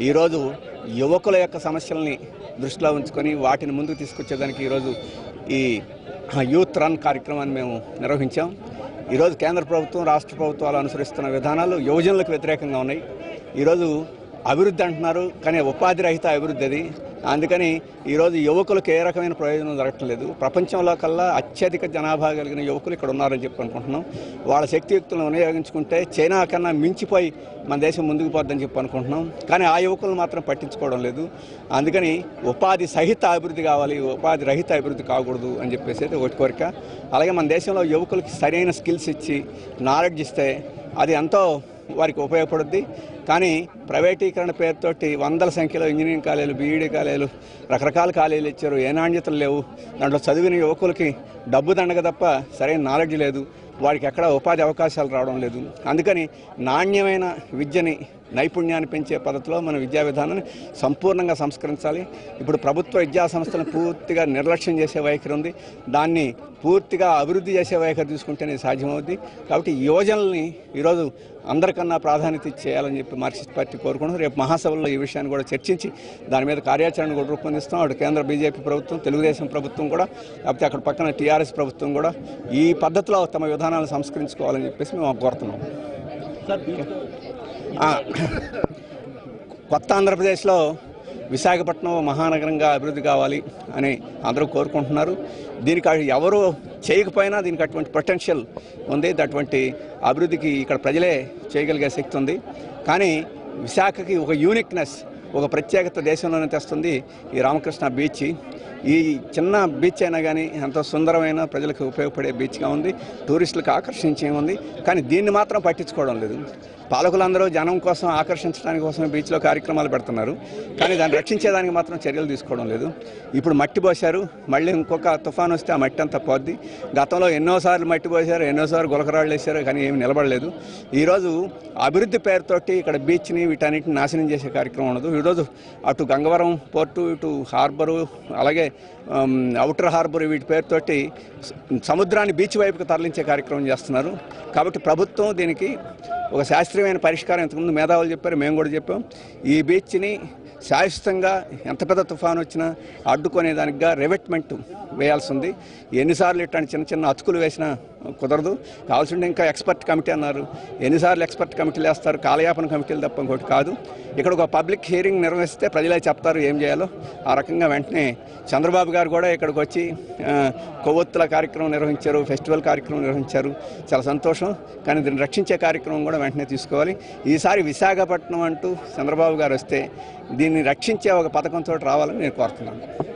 ఈరోజు యువకుల యొక్క సమస్యల్ని దృష్టిలో ఉంచుకొని వాటిని ముందుకు తీసుకొచ్చేదానికి ఈరోజు ఈ యూత్ రన్ కార్యక్రమాన్ని మేము నిర్వహించాం ఈరోజు కేంద్ర ప్రభుత్వం రాష్ట్ర ప్రభుత్వాలు అనుసరిస్తున్న విధానాలు యువజనులకు వ్యతిరేకంగా ఉన్నాయి ఈరోజు అభివృద్ధి అంటున్నారు కానీ ఉపాధి రహిత అభివృద్ధి అది అందుకని ఈరోజు యువకులకు ఏ రకమైన ప్రయోజనం జరగట్లేదు ప్రపంచంలో కల్లా అత్యధిక జనాభా కలిగిన యువకులు ఇక్కడ ఉన్నారని చెప్పి అనుకుంటున్నాం వాళ్ళ శక్తియుక్తులను వినియోగించుకుంటే చైనా కన్నా మించిపోయి మన దేశం ముందుకు పోద్దని చెప్పి అనుకుంటున్నాం కానీ ఆ యువకులు మాత్రం పట్టించుకోవడం లేదు అందుకని ఉపాధి సహిత అభివృద్ధి కావాలి ఉపాధి రహిత అభివృద్ధి కాకూడదు అని చెప్పేసి అయితే ఒకటి కోరిక అలాగే మన దేశంలో యువకులకి సరైన స్కిల్స్ ఇచ్చి నాలెడ్జ్ ఇస్తే అది ఎంతో వారికి ఉపయోగపడుద్ది కానీ ప్రైవేటీకరణ పేరుతోటి వందల సంఖ్యలో ఇంజనీరింగ్ కాలేజీలు బీఈడీ కాలేజీలు రకరకాల కాలేజీలు ఇచ్చారు ఏ నాణ్యతలు లేవు దాంట్లో చదివిన యువకులకి డబ్బు దండగ తప్ప సరైన నాలెడ్జ్ లేదు వారికి ఎక్కడ ఉపాధి అవకాశాలు రావడం లేదు అందుకని నాణ్యమైన విద్యని నైపుణ్యాన్ని పెంచే పద్ధతిలో మన విద్యా విధానాన్ని సంపూర్ణంగా సంస్కరించాలి ఇప్పుడు ప్రభుత్వ విద్యా సంస్థలను పూర్తిగా నిర్లక్ష్యం చేసే వైఖరి ఉంది దాన్ని పూర్తిగా అభివృద్ధి చేసే వైఖరి తీసుకుంటేనే సాధ్యమవుద్ది కాబట్టి యువజనుల్ని ఈరోజు అందరికన్నా ప్రాధాన్యత ఇచ్చేయాలని చెప్పి మార్క్సిస్ట్ పార్టీ కోరుకుంటున్నాం రేపు మహాసభలో ఈ విషయాన్ని కూడా చర్చించి దాని మీద కార్యాచరణ కూడా రూపొందిస్తాం అటు కేంద్ర బీజేపీ ప్రభుత్వం తెలుగుదేశం ప్రభుత్వం కూడా లేకపోతే అక్కడ పక్కన టీఆర్ఎస్ ప్రభుత్వం కూడా ఈ పద్ధతిలో తమ విధానాలను సంస్కరించుకోవాలని చెప్పేసి మేము కోరుతున్నాం ఆ, కొత్త ఆంధ్రప్రదేశ్లో విశాఖపట్నం మహానగరంగా అభివృద్ధి కావాలి అని అందరూ కోరుకుంటున్నారు దీనికి అ- ఎవరు చేయకపోయినా దీనికి అటువంటి పొటెన్షియల్ ఉంది అటువంటి అభివృద్ధికి ఇక్కడ ప్రజలే చేయగలిగే శక్తి ఉంది కానీ విశాఖకి ఒక యూనిక్నెస్ ఒక ప్రత్యేకత దేశంలోనే తెస్తుంది ఈ రామకృష్ణ బీచ్ ఈ చిన్న బీచ్ అయినా కానీ ఎంతో సుందరమైన ప్రజలకు ఉపయోగపడే బీచ్గా ఉంది టూరిస్టులకు ఆకర్షించే ఉంది కానీ దీన్ని మాత్రం పట్టించుకోవడం లేదు పాలకులందరూ జనం కోసం ఆకర్షించడానికి కోసం బీచ్లో కార్యక్రమాలు పెడుతున్నారు కానీ దాన్ని రక్షించేదానికి మాత్రం చర్యలు తీసుకోవడం లేదు ఇప్పుడు మట్టి పోశారు మళ్ళీ ఇంకొక తుఫాన్ వస్తే ఆ మట్టి అంతా పోద్ది గతంలో ఎన్నోసార్లు మట్టి పోశారు ఎన్నోసార్లు గులకరాళ్ళు వేశారు కానీ ఏమి నిలబడలేదు ఈరోజు అభివృద్ధి పేరుతోటి ఇక్కడ బీచ్ని వీటన్నిటిని నాశనం చేసే కార్యక్రమం ఉండదు ఈరోజు అటు గంగవరం పోర్టు ఇటు హార్బరు అలాగే ఆమ్, అవుటర్ హార్బర్ వీటి పేరుతోటి స- సముద్రాన్ని బీచ్ వైపుకి తరలించే కార్యక్రమం చేస్తున్నారు కాబట్టి ప్రభుత్వం దీనికి ఒక శాస్త్రీయమైన పరిష్కారం ఇంతకుముందు మేధావులు చెప్పారు మేము కూడా చెప్పాం ఈ బీచ్ని శాశ్వతంగా ఎంత పెద్ద తుఫాను వచ్చినా అడ్డుకునే దానికిగా రెవెట్మెంట్ వేయాల్సి ఉంది ఎన్నిసార్లు ఇట్లాంటి చిన్న చిన్న అతుకులు వేసినా కుదరదు కావాల్సి ఉంటే ఇంకా ఎక్స్పర్ట్ కమిటీ అన్నారు ఎన్నిసార్లు ఎక్స్పర్ట్ కమిటీలు వేస్తారు కాలయాపన కమిటీలు తప్ప ఇంకోటి కాదు ఇక్కడ ఒక పబ్లిక్ హియరింగ్ నిర్వహిస్తే ప్రజలే చెప్తారు ఏం చేయాలో ఆ రకంగా వెంటనే చంద్రబాబు గారు కూడా ఇక్కడికి వచ్చి ఆ, కొవ్వొత్తుల కార్యక్రమం నిర్వహించారు ఫెస్టివల్ కార్యక్రమం నిర్వహించారు చాలా సంతోషం కానీ దీన్ని రక్షించే కార్యక్రమం కూడా వెంటనే తీసుకోవాలి ఈసారి విశాఖపట్నం అంటూ చంద్రబాబు గారు వస్తే దీన్ని రక్షించే ఒక పథకంతో రావాలని నేను కోరుతున్నాను